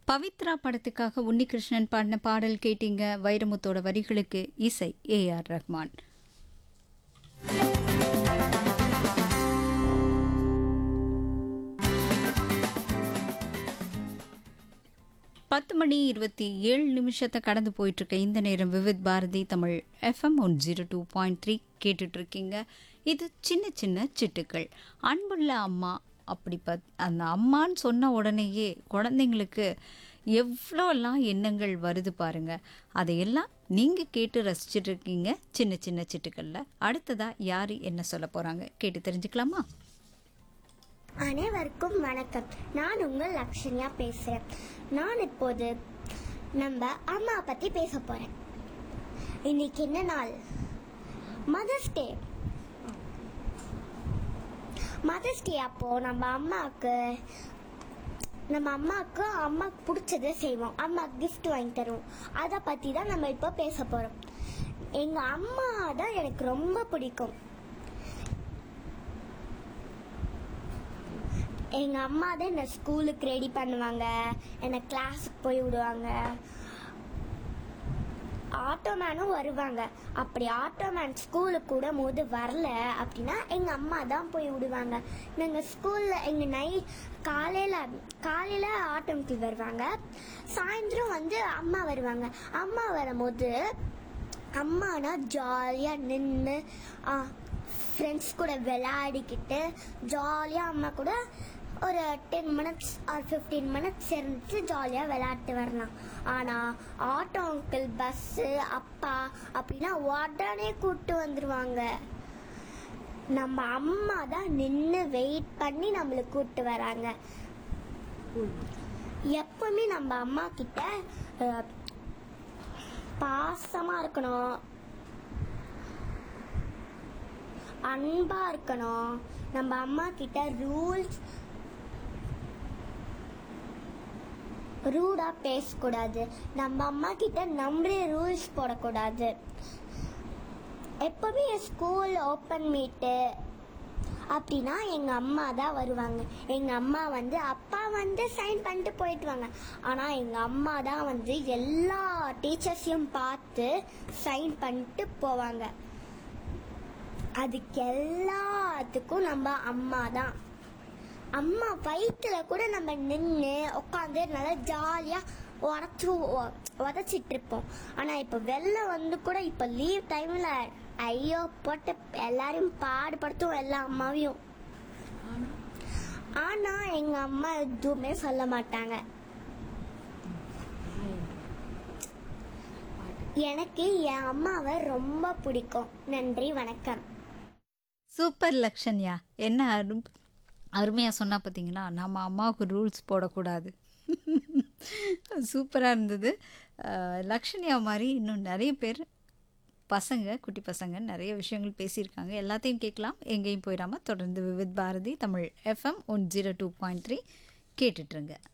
பவித்ரா படத்துக்காக உன்னிகிருஷ்ணன் பாடின பாடல் கேட்டீங்க வைரமுத்தோட வரிகளுக்கு இசை ஏ ஆர் ரஹ்மான் பத்து மணி இருபத்தி ஏழு நிமிஷத்தை கடந்து போயிட்டு இருக்க இந்த நேரம் Vividh Bharati Tamil FM one zero two point three கேட்டுட்டு இருக்கீங்க இது சின்ன சின்ன சிட்டுக்கள் அன்புள்ள அம்மா அப்படி பத் அந்த அம்மான்னு சொன்ன உடனேயே குழந்தைங்களுக்கு எவ்வளோலாம் எண்ணங்கள் வருது பாருங்க அதையெல்லாம் நீங்கள் கேட்டு ரசிச்சிட்டு இருக்கீங்க சின்ன சின்ன சிட்டுக்களில் அடுத்ததாக யார் என்ன சொல்ல போகிறாங்க கேட்டு தெரிஞ்சுக்கலாமா அனைவருக்கும் வணக்கம் நான் உங்கள் லக்ஷன்யா பேசுகிறேன் நான் இப்போது நம்ம அம்மா பற்றி பேச போகிறேன் இன்னைக்கு என்ன நாள் மதர்ஸ் டே மதர்ஸ் டே அப்போ நம்ம அம்மாவுக்கு நம்ம அம்மாவுக்கு அம்மாவுக்கு பிடிச்சதை செய்வோம் அம்மாவுக்கு gift வாங்கி தருவோம் அதை பற்றி தான் நம்ம இப்போ பேச போகிறோம் எங்கள் அம்மா தான் எனக்கு ரொம்ப பிடிக்கும் எங்க அம்மா தான் என்ன ஸ்கூலுக்கு ரெடி பண்ணுவாங்க என்னை கிளாஸுக்கு போய் விடுவாங்க ஆட்டோமேனும் வருவாங்க அப்படி ஆட்டோமேன் ஸ்கூலுக்கு விடும் போது வரல அப்படின்னா எங்க அம்மா தான் போய் விடுவாங்க நாங்க ஸ்கூல்ல எங்க நைட் காலையில காலையில ஆட்டோமுக்கு வருவாங்க சாயந்தரம் வந்து அம்மா வருவாங்க அம்மா வரும்போது அம்மானா ஜாலியாக நின்று ஃப்ரெண்ட்ஸ் கூட விளையாடிக்கிட்டு ஜாலியாக அம்மா கூட ஒரு ten minutes or fifteen minutes இருந்துட்டு ஜாலியாக விளையாட்டு வரலாம் ஆனால் ஆட்டோ அங்கிள் பஸ்ஸு அப்பா அப்படின்னா உடனே கூப்பிட்டு வந்துடுவாங்க நம்ம அம்மா தான் நின்று வெயிட் பண்ணி நம்மளுக்கு கூப்பிட்டு வராங்க எப்பவுமே நம்ம அம்மா கிட்ட அஹ், பாசமா இருக்கணும் அன்பா இருக்கணும் நம்ம அம்மா கிட்ட ரூல்ஸ் ரூடா பேசக்கூடாது நம்ம அம்மா கிட்ட நம்மளே ரூல்ஸ் போடக்கூடாது எப்பவுமே ஸ்கூல் ஓப்பன் மீட்டு அப்படின்னா எங்கள் அம்மா தான் வருவாங்க எங்கள் அம்மா வந்து அப்பா வந்து சைன் பண்ணிட்டு போயிட்டுவாங்க ஆனால் எங்கள் அம்மா தான் வந்து எல்லா டீச்சர்ஸையும் பார்த்து சைன் பண்ணிட்டு போவாங்க அதுக்கு எல்லாத்துக்கும் நம்ம அம்மா தான் அம்மா வயிற்றுல கூட நம்ம நின்று உட்காந்து நல்லா ஜாலியாக உடச்சு உதச்சிட்டு இருப்போம் ஆனால் இப்போ வெளில வந்து கூட இப்போ லீவ் டைமில் ஐயோ போட்டு எல்லாரையும் பாடுபடுத்தும் எல்லா அம்மாவையும் ஆனால் எங்கள் அம்மா எதுவுமே சொல்ல மாட்டாங்க எனக்கு என் அம்மாவை ரொம்ப பிடிக்கும் நன்றி வணக்கம் சூப்பர் லக்ஷன்யா என்ன அரு அருமையாக சொன்னா பார்த்தீங்கன்னா நம்ம அம்மாவுக்கு ரூல்ஸ் போடக்கூடாது சூப்பராக இருந்தது அஹ், லக்ஷன்யா மாதிரி இன்னும் நிறைய பேர் பசங்க குட்டி பசங்க நிறைய விஷயங்கள் பேசியிருக்காங்க எல்லாத்தையும் கேட்கலாம் எங்கேயும் போயிடாமல் தொடர்ந்து Vividh Bharati Tamil FM one zero two point three கேட்டுட்ருங்க